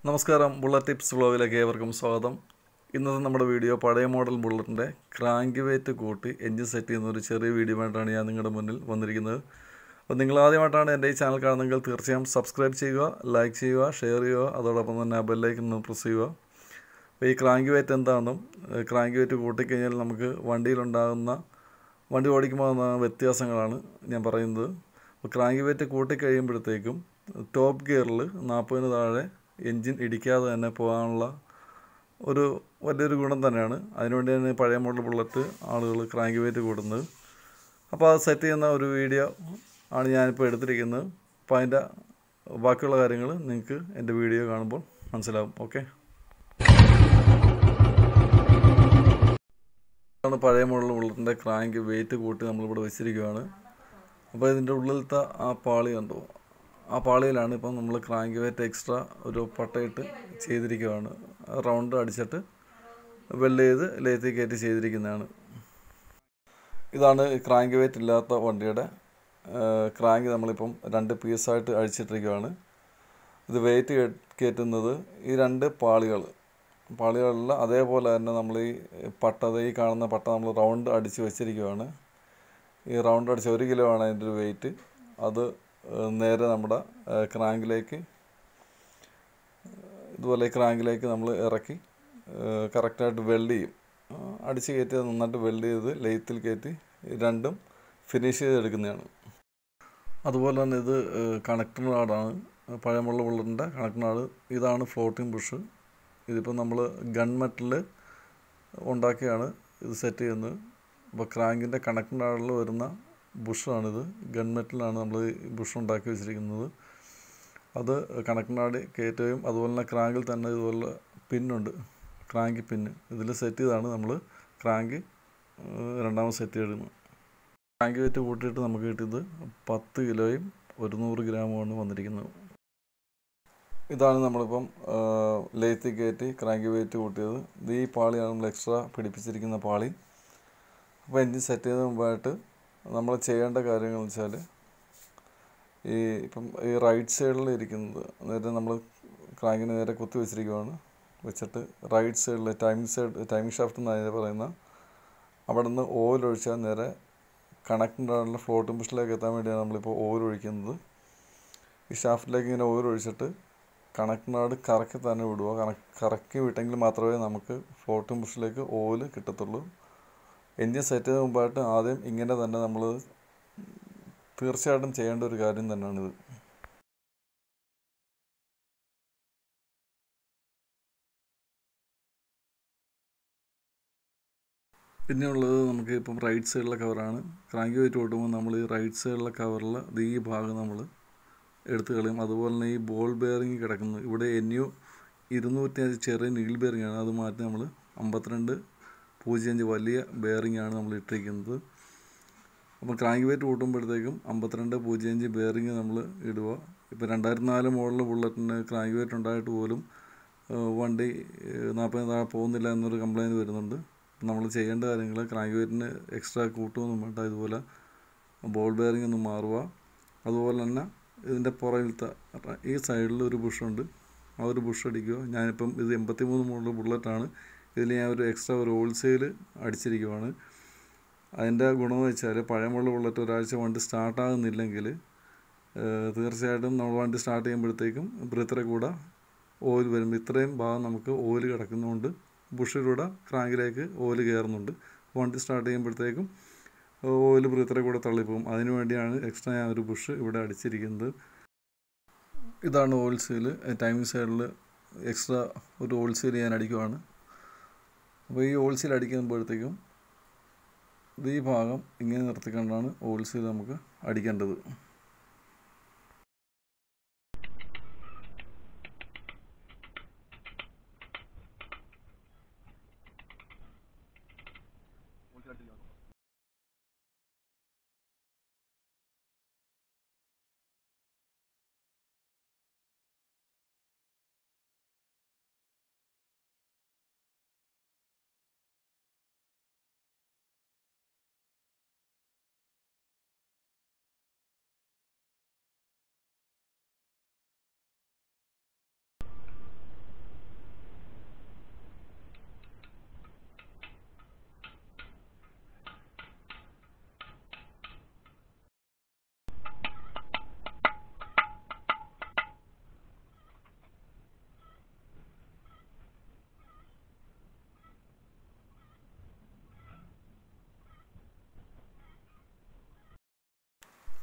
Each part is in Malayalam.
നമസ്കാരം ബുള്ളറ്റ് ടിപ്സ് വ്ളോഗിലേക്ക് ഏവർക്കും സ്വാഗതം ഇന്നത്തെ നമ്മുടെ വീഡിയോ പഴയ മോഡൽ ബുള്ളറ്റിൻ്റെ ക്രാങ്ക് വെയിറ്റ് കൂട്ടി എഞ്ചിൻ സെറ്റ് ചെയ്യുന്ന ഒരു ചെറിയ വീഡിയോ ആയിട്ടാണ് ഞാൻ നിങ്ങളുടെ മുന്നിൽ വന്നിരിക്കുന്നത് അപ്പോൾ നിങ്ങൾ ആദ്യമായിട്ടാണ് എൻ്റെ ഈ ചാനൽ കാണുന്നതെങ്കിൽ തീർച്ചയായും സബ്സ്ക്രൈബ് ചെയ്യുക ലൈക്ക് ചെയ്യുക ഷെയർ ചെയ്യുക അതോടൊപ്പം തന്നെ ബെല്ലൈക്കൻ ഒന്ന് പ്രസ് ചെയ്യുക അപ്പോൾ ഈ ക്രാങ്ക് വെയിറ്റ് എന്താണെന്നും ക്രാങ്ക് വെയിറ്റ് കൂട്ടിക്കഴിഞ്ഞാൽ നമുക്ക് വണ്ടിയിലുണ്ടാകുന്ന വണ്ടി ഓടിക്കുമ്പോൾ ഉണ്ടാകുന്ന വ്യത്യാസങ്ങളാണ് ഞാൻ പറയുന്നത് അപ്പോൾ ക്രാങ്ക് വെയിറ്റ് കൂട്ടിക്കഴിയുമ്പോഴത്തേക്കും ടോപ്പ് ഗിയറിൽ നാൽപ്പതിന് താഴെ എൻജിൻ ഇടിക്കാതെ തന്നെ പോകാനുള്ള ഒരു വലിയൊരു ഗുണം തന്നെയാണ് അതിനുവേണ്ടിയാണ് ഈ പഴയ മോഡൽ ബുള്ളറ്റ് ആളുകൾ ക്രാങ്ക് വെയിറ്റ് കൂടുന്നത് അപ്പോൾ അത് സെറ്റ് ചെയ്യുന്ന ഒരു വീഡിയോ ആണ് ഞാനിപ്പോൾ എടുത്തിരിക്കുന്നത് അപ്പോൾ അതിൻ്റെ ബാക്കിയുള്ള കാര്യങ്ങൾ നിങ്ങൾക്ക് എൻ്റെ വീഡിയോ കാണുമ്പോൾ മനസ്സിലാവും ഓക്കെ ആണ് പഴയ മോഡൽ ബുള്ളറ്റിൻ്റെ ക്രാങ്ക് വെയിറ്റ് കൂട്ടി നമ്മളിവിടെ വെച്ചിരിക്കുകയാണ് അപ്പോൾ ഇതിൻ്റെ ഉള്ളിലത്തെ ആ പാളി കണ്ടു ആ പാളിയിലാണ് ഇപ്പം നമ്മൾ ക്രാങ്ക് വെയിറ്റ് എക്സ്ട്രാ ഒരു പട്ടയിട്ട് ചെയ്തിരിക്കുകയാണ് റൗണ്ട് അടിച്ചിട്ട് വെൽഡ് ചെയ്ത് ലേത്തി കയറ്റി ചെയ്തിരിക്കുന്നതാണ് ഇതാണ് ക്രാങ്ക് വെയിറ്റ് ഇല്ലാത്ത വണ്ടിയുടെ ക്രാങ്ക് നമ്മളിപ്പം രണ്ട് പീസായിട്ട് അഴിച്ചിട്ടിരിക്കുകയാണ് ഇത് വെയിറ്റ് കയറ്റുന്നത് ഈ രണ്ട് പാളികൾ പാളികളിൽ അതേപോലെ തന്നെ നമ്മൾ ഈ പട്ട ഈ കാണുന്ന പട്ട നമ്മൾ റൗണ്ട് അടിച്ച് വെച്ചിരിക്കുകയാണ് ഈ റൗണ്ട് അടിച്ച് ഒരു കിലോ ആണ് അതിൻ്റെ ഒരു വെയിറ്റ് അത് നേരെ നമ്മുടെ ക്രാങ്കിലേക്ക് ഇതുപോലെ ക്രാങ്കിലേക്ക് നമ്മൾ ഇറക്കി കറക്റ്റായിട്ട് വെൽഡ് ചെയ്യും അടിച്ച് കയറ്റി നന്നായിട്ട് വെൽഡ് ചെയ്ത് ലെയ്ത്തിൽ കയറ്റി രണ്ടും ഫിനിഷ് ചെയ്തെടുക്കുന്നതാണ് അതുപോലെ തന്നെ ഇത് കണക്ടർ നാടാണ് പഴയമുള്ള ബുള്ളറ്റിൻ്റെ കണക്ടർ നാട് ഇതാണ് ഫ്ലോട്ടിംഗ് ബുഷ് ഇതിപ്പോൾ നമ്മൾ ഗൺ മെറ്റൽ ഉണ്ടാക്കിയാണ് ഇത് സെറ്റ് ചെയ്യുന്നത് അപ്പോൾ ക്രാങ്കിൻ്റെ കണക്ടർ നാടിൽ വരുന്ന ബുഷാണിത് ഗൺ മെറ്റലാണ് നമ്മൾ ബുഷ് ഉണ്ടാക്കി വെച്ചിരിക്കുന്നത് അത് കണക്ടർ നാടി കയറ്റുകയും അതുപോലെ തന്നെ ക്രാങ്കിൽ തന്നെ ഇതുപോലെ പിന്നുണ്ട് ക്രാങ്ക് പിന്ന് ഇതിൽ സെറ്റ് ചെയ്താണ് നമ്മൾ ക്രാങ്ക് രണ്ടാമത് സെറ്റ് ചെയ്യുന്നത് ക്രാങ്ക് വെയിറ്റ് കൂട്ടിയിട്ട് നമുക്ക് കിട്ടിയത് പത്ത് കിലോയും ഒരു നൂറ് ഗ്രാമുമാണ് വന്നിരിക്കുന്നത് ഇതാണ് നമ്മളിപ്പം ലേത്തി കയറ്റി ക്രാങ്ക് വെയിറ്റ് കൂട്ടിയത് ഇത് ഈ പാളിയാണ് നമ്മൾ എക്സ്ട്രാ പിടിപ്പിച്ചിരിക്കുന്ന പാളി അപ്പോൾ എൻജിൻ സെറ്റ് ചെയ്യുന്ന മുമ്പായിട്ട് നമ്മൾ ചെയ്യേണ്ട കാര്യങ്ങൾ വെച്ചാൽ ഈ ഇപ്പം ഈ റൈറ്റ് സൈഡിൽ ഇരിക്കുന്നത് നേരെ നമ്മൾ ക്രാങ്കിന് നേരെ കുത്തി വെച്ചിരിക്കുകയാണ് വെച്ചിട്ട് റൈറ്റ് സൈഡിൽ ടൈമിംഗ് സൈഡ് ടൈമിംഗ് ഷാഫ്റ്റ് എന്ന് പറയുന്ന അവിടെ നിന്ന് ഓയിൽ ഒഴിച്ചാൽ നേരെ കണക്റ്റിൻ്റെ ഫ്ലോട്ടിംഗ് ബുഷിലേക്ക് എത്താൻ വേണ്ടിയാണ് നമ്മളിപ്പോൾ ഓയിൽ ഒഴിക്കുന്നത് ഈ ഷാഫ്റ്റിലേക്ക് ഇങ്ങനെ ഓയിൽ ഒഴിച്ചിട്ട് കണക്റ്റിനാട് കറക്കി തന്നെ വിടുക കണക്ക് കറക്കി വിട്ടെങ്കിൽ മാത്രമേ നമുക്ക് ഫ്ലോട്ടിംഗ് ബുഷിലേക്ക് ഓയിൽ കിട്ടത്തുള്ളൂ എൻജിൻ സെറ്റ് ചെയ്ത മുമ്പായിട്ട് ആദ്യം ഇങ്ങനെ തന്നെ നമ്മൾ തീർച്ചയായിട്ടും ചെയ്യേണ്ട ഒരു കാര്യം തന്നെയാണിത് പിന്നെയുള്ളത് നമുക്ക് ഇപ്പം റൈറ്റ് സൈഡിലെ കവറാണ് ക്രാങ്ക് വെയിറ്റ് ഓട്ടുമ്പോൾ നമ്മൾ ഈ റൈറ്റ് സൈഡിലെ കവറിൽ ഈ ഭാഗം നമ്മൾ എടുത്തു കളയും അതുപോലെ തന്നെ ഈ ബോൾ ബെയറിങ് കിടക്കുന്നത് ഇവിടെ എൻ യു ഇരുന്നൂറ്റി അഞ്ച് ചെറിയ നീൽ ബെയറിംഗ് ആണ് അത് മാറ്റി നമ്മൾ അമ്പത്തിരണ്ട് പൂജ്യം അഞ്ച് വലിയ ബെയറിംഗ് ആണ് നമ്മൾ ഇട്ടിരിക്കുന്നത് അപ്പോൾ ക്രാങ്ക് വെയിറ്റ് കൂട്ടുമ്പോഴത്തേക്കും അമ്പത്തിരണ്ട് പൂജ്യം അഞ്ച് ബെയറിംഗ് നമ്മൾ ഇടുക ഇപ്പോൾ രണ്ടായിരത്തി നാല് മോഡൽ ബുള്ളറ്റിന് ക്രാങ്ക് വെയിറ്റ് ഉണ്ടായിട്ട് പോലും വണ്ടി നാൽപ്പത് താഴെ പോകുന്നില്ല എന്നൊരു കംപ്ലയിൻറ്റ് വരുന്നുണ്ട് നമ്മൾ ചെയ്യേണ്ട കാര്യങ്ങൾ ക്രാങ്ക് വെയിറ്റിന് എക്സ്ട്രാ കൂട്ടുമൊന്നും വേണ്ട ഇതുപോലെ ബോൾ ബെയറിംഗ് ഒന്ന് മാറുക അതുപോലെ തന്നെ ഇതിൻ്റെ പുറകിലത്തെ ഈ സൈഡിൽ ഒരു ബുഷുണ്ട് ആ ഒരു ബുഷ് അടിക്കുക ഞാനിപ്പം ഇത് എൺപത്തി മൂന്ന് മോഡൽ ബുള്ളറ്റാണ് ഇതിൽ ഞാൻ ഒരു എക്സ്ട്രാ ഒരു ഹോൾസെയിൽ അടിച്ചിരിക്കുവാണ് അതിൻ്റെ ഗുണമെന്ന് വെച്ചാൽ പഴയമുള്ള ബുള്ളറ്റ് ഒരാഴ്ച വണ്ടി സ്റ്റാർട്ടാകുന്നില്ലെങ്കിൽ തീർച്ചയായിട്ടും നമ്മൾ വണ്ടി സ്റ്റാർട്ട് ചെയ്യുമ്പോഴത്തേക്കും ബ്രീത്തറെ കൂടെ ഓയിൽ വരുമ്പോൾ ഇത്രയും ഭാഗം നമുക്ക് ഓയിൽ കിടക്കുന്നതുകൊണ്ട് ബുഷിലൂടെ ക്രാങ്കിലേക്ക് ഓയിൽ കയറുന്നുണ്ട് വണ്ടി സ്റ്റാർട്ട് ചെയ്യുമ്പോഴത്തേക്കും ഓയിൽ ബ്രീത്തറെ കൂടെ തള്ളിപ്പോകും അതിനു വേണ്ടിയാണ് എക്സ്ട്രാ ഞാൻ ഒരു ബുഷ് ഇവിടെ അടിച്ചിരിക്കുന്നത് ഇതാണ് ഓയിൽ സീൽ ടൈമിംഗ് സൈഡിൽ എക്സ്ട്രാ ഒരു ഓയിൽ സീൽ ഞാൻ അടിക്കുവാണ് അപ്പോൾ ഈ ഓയിൽ സീൽ അടിക്കുമ്പോഴത്തേക്കും ഇത് ഈ ഭാഗം ഇങ്ങനെ നിർത്തിക്കൊണ്ടാണ് ഓയിൽ സീൽ നമുക്ക് അടിക്കേണ്ടത്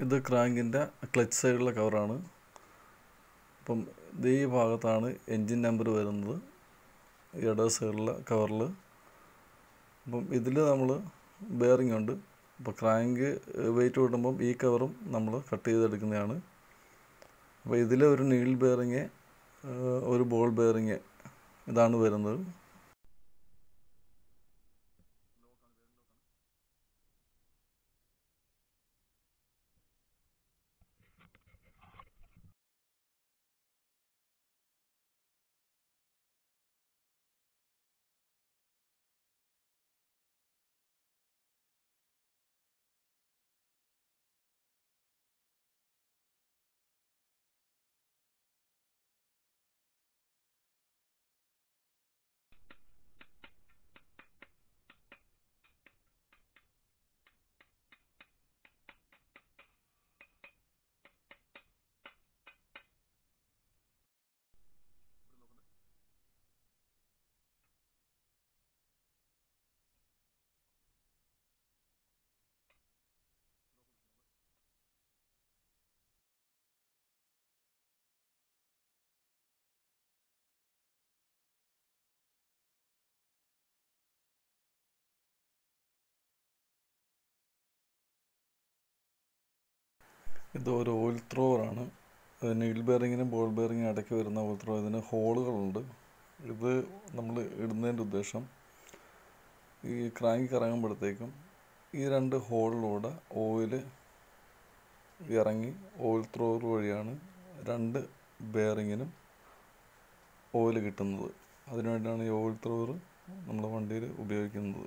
ഇത് ക്രാങ്കിൻ്റെ ക്ലച്ച് സൈഡിലെ കവറാണ് അപ്പം ഇത് ഈ ഭാഗത്താണ് എൻജിൻ നമ്പർ വരുന്നത് ഇട സൈഡിലെ കവറിൽ അപ്പം ഇതിൽ നമ്മൾ ബെയറിംഗ് ഉണ്ട് അപ്പോൾ ക്രാങ്ക് വെയിറ്റ് കൂട്ടുമ്പം ഈ കവറും നമ്മൾ കട്ട് ചെയ്തെടുക്കുന്നതാണ് അപ്പോൾ ഇതിൽ ഒരു നീൽ ബെയറിങ് ഒരു ബോൾ ബെയറിങ് ഇതാണ് വരുന്നത് ഇത് ഒരു ഓയിൽ ത്രോവറാണ് നീൽ ബെയറിങ്ങിനും ബോൾ ബെയറിങ്ങിനും ഇടയ്ക്ക് വരുന്ന ഓയിൽ ത്രോ ഇതിന് ഹോളുകളുണ്ട് ഇത് നമ്മൾ ഇടുന്നതിൻ്റെ ഉദ്ദേശം ഈ ക്രാങ്ക് കറങ്ങുമ്പോഴത്തേക്കും ഈ രണ്ട് ഹോളിലൂടെ ഓയിൽ ഇറങ്ങി ഓയിൽ ത്രോവർ വഴിയാണ് രണ്ട് ബെയറിങ്ങിനും ഓയിൽ കിട്ടുന്നത് അതിനുവേണ്ടിയാണ് ഈ ഓയിൽ ത്രോവർ നമ്മുടെ വണ്ടിയിൽ ഉപയോഗിക്കുന്നത്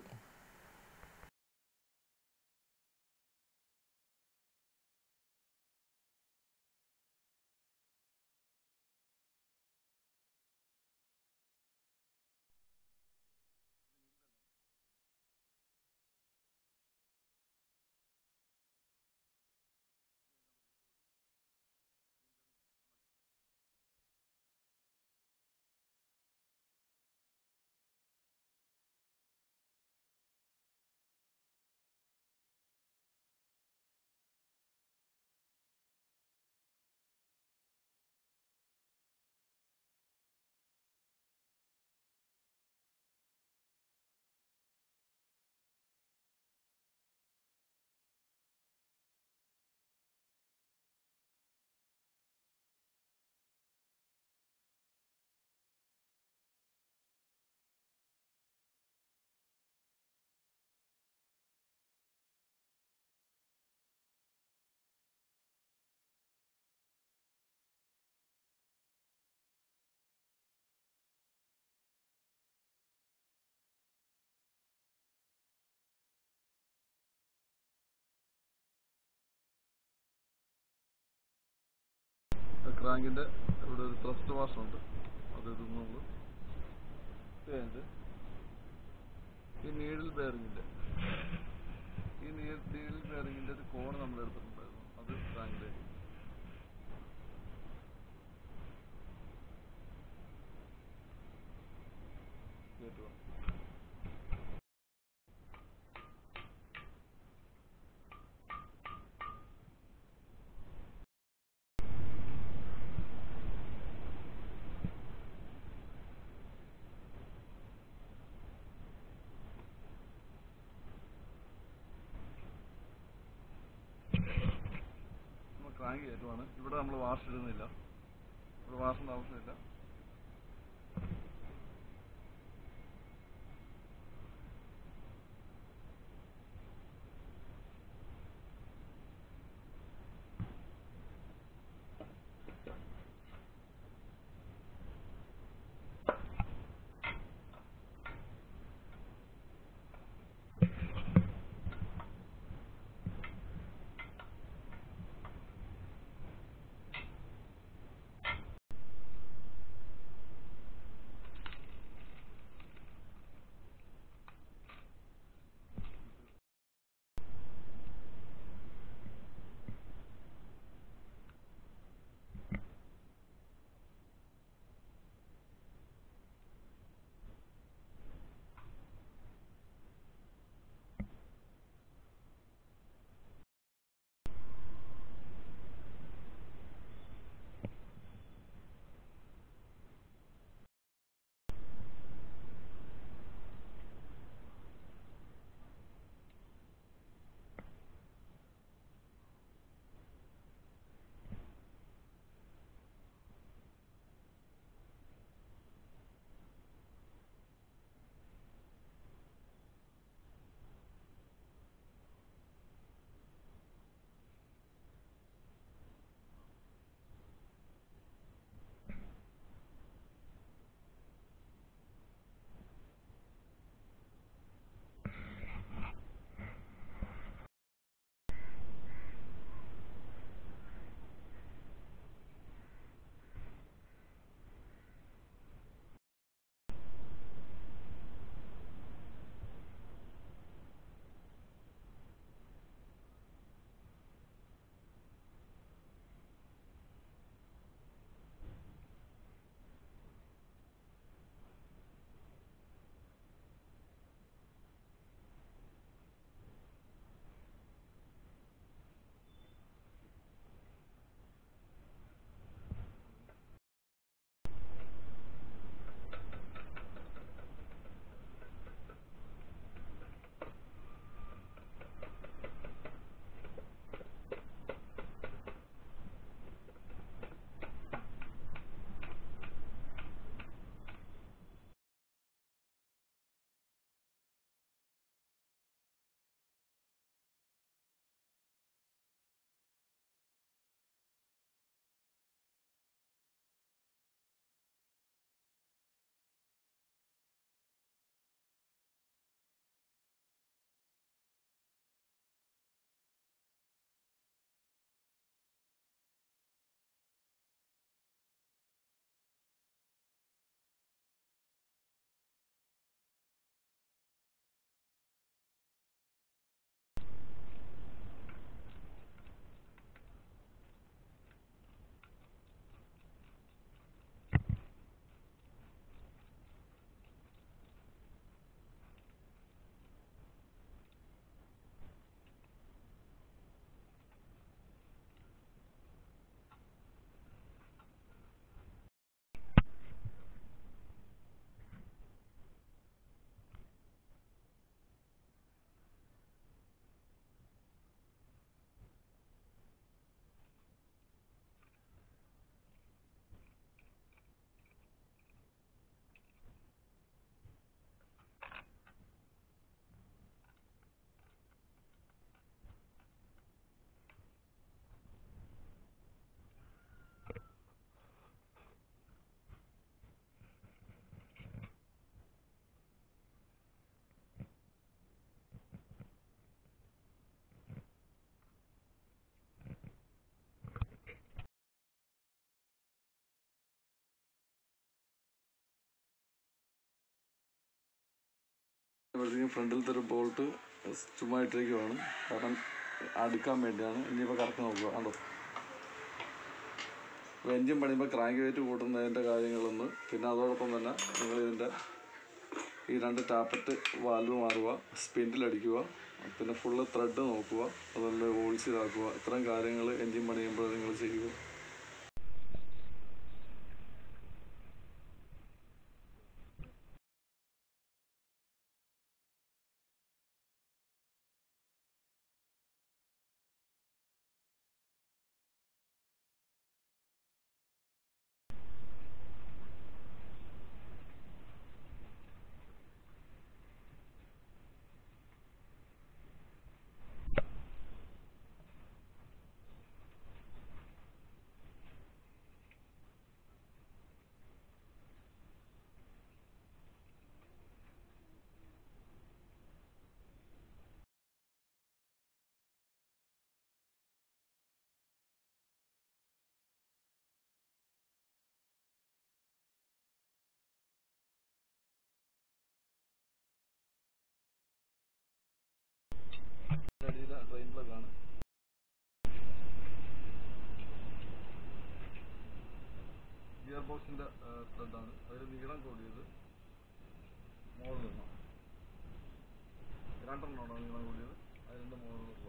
ക്രാങ്കിൻ്റെ ഇവിടെ ഒരു ത്രസ്റ്റ് വാഷർ ഉണ്ട് അത് ഇത് നമ്മൾ ചേഞ്ച് ഈ നീഡിൽ ബെയറിങ്ങിൻ്റെ ഈ നീഡിൽ ബെയറിങ്ങിൻ്റെ ഒരു കോൺ നമ്മൾ എടുത്തിട്ടുണ്ടായിരുന്നു അത് ക്രാങ്കിലേക്ക് കയറ്റുക നമ്മൾ ക്രാങ്ക് കയറ്റുവാണ് ഇവിടെ നമ്മൾ വാഷ് ഇടുന്നില്ല ഇവിടെ വാഷിൻ്റെ ആവശ്യമില്ല കഴിയുമ്പോഴത്തേക്കും ഫ്രണ്ടിലത്തെ ഒരു ബോൾട്ട് ചുമ്മാ ഇട്ടിരിക്കുവാണ് കാരണം അടുക്കാൻ വേണ്ടിയാണ് ഇനിയിപ്പോൾ കറക്റ്റ് നോക്കുക കണ്ടോ അപ്പോൾ എൻജിൻ പണിയുമ്പോൾ ക്രാങ്ക് വെയിറ്റ് കൂട്ടുന്നതിൻ്റെ കാര്യങ്ങളൊന്ന് പിന്നെ അതോടൊപ്പം തന്നെ നിങ്ങൾ ഇതിൻ്റെ ഈ രണ്ട് ടാപ്പറ്റ് വാൽവ് മാറുക സ്പിൻഡിൽ അടിക്കുക പിന്നെ ഫുള്ള് ത്രെഡ് നോക്കുക അതുപോലെ ഓൾസ് ഇതാക്കുക ഇത്രയും കാര്യങ്ങൾ എൻജിൻ പണിയുമ്പോൾ നിങ്ങൾ ചെയ്യുക അടിയിലെ ട്രെയിൻ പ്ലഗാണ് ഗിയർ ബോക്സിൻ്റെ ത്രെഡാണ് അതിൽ നീളം കൂടിയത് മുകളിലിടണം രണ്ടെണ്ണമാണോ നീളം കൂടിയത് അതിൻ്റെ മുകളിലുള്ള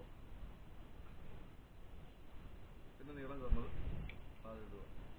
പിന്നെ നീളം കുറഞ്ഞത് താഴെ ഇടുക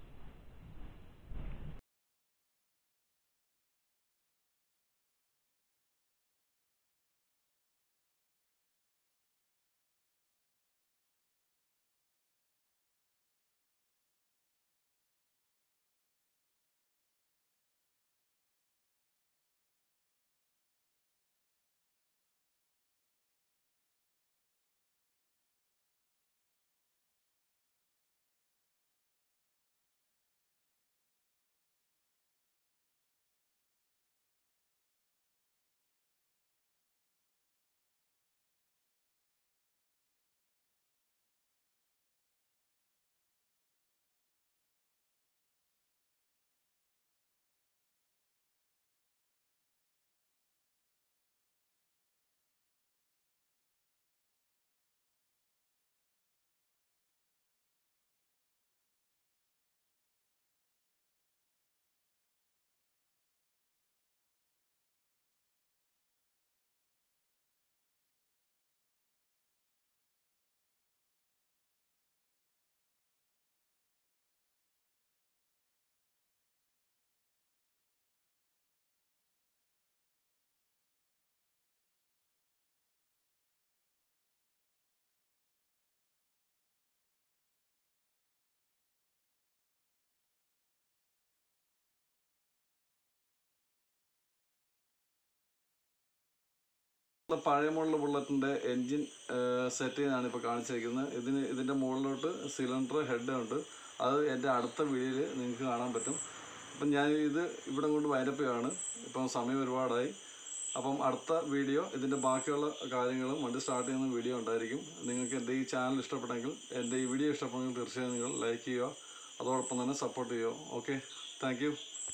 നമ്മുടെ പഴയ മോഡൽ ബുള്ളറ്റിൻ്റെ എൻജിൻ സെറ്റ് ചെയ്യാനാണ് ഇപ്പോൾ കാണിച്ചിരിക്കുന്നത് ഇതിന് ഇതിൻ്റെ മുകളിലോട്ട് സിലിണ്ടർ ഹെഡ് ഉണ്ട് അത് എൻ്റെ അടുത്ത വീഡിയോയിൽ നിങ്ങൾക്ക് കാണാൻ പറ്റും അപ്പം ഞാൻ ഇത് ഇവിടെ കൊണ്ട് വൈരപ്പയാണ് ഇപ്പം സമയം ഒരുപാടായി അപ്പം അടുത്ത വീഡിയോ ഇതിൻ്റെ ബാക്കിയുള്ള കാര്യങ്ങളും വണ്ടി സ്റ്റാർട്ട് ചെയ്യുന്ന വീഡിയോ ഉണ്ടായിരിക്കും നിങ്ങൾക്ക് എൻ്റെ ഈ ചാനൽ ഇഷ്ടപ്പെട്ടെങ്കിൽ എൻ്റെ ഈ വീഡിയോ ഇഷ്ടപ്പെട്ടെങ്കിൽ തീർച്ചയായും നിങ്ങൾ ലൈക്ക് ചെയ്യുക അതോടൊപ്പം തന്നെ സപ്പോർട്ട് ചെയ്യുക ഓക്കെ താങ്ക്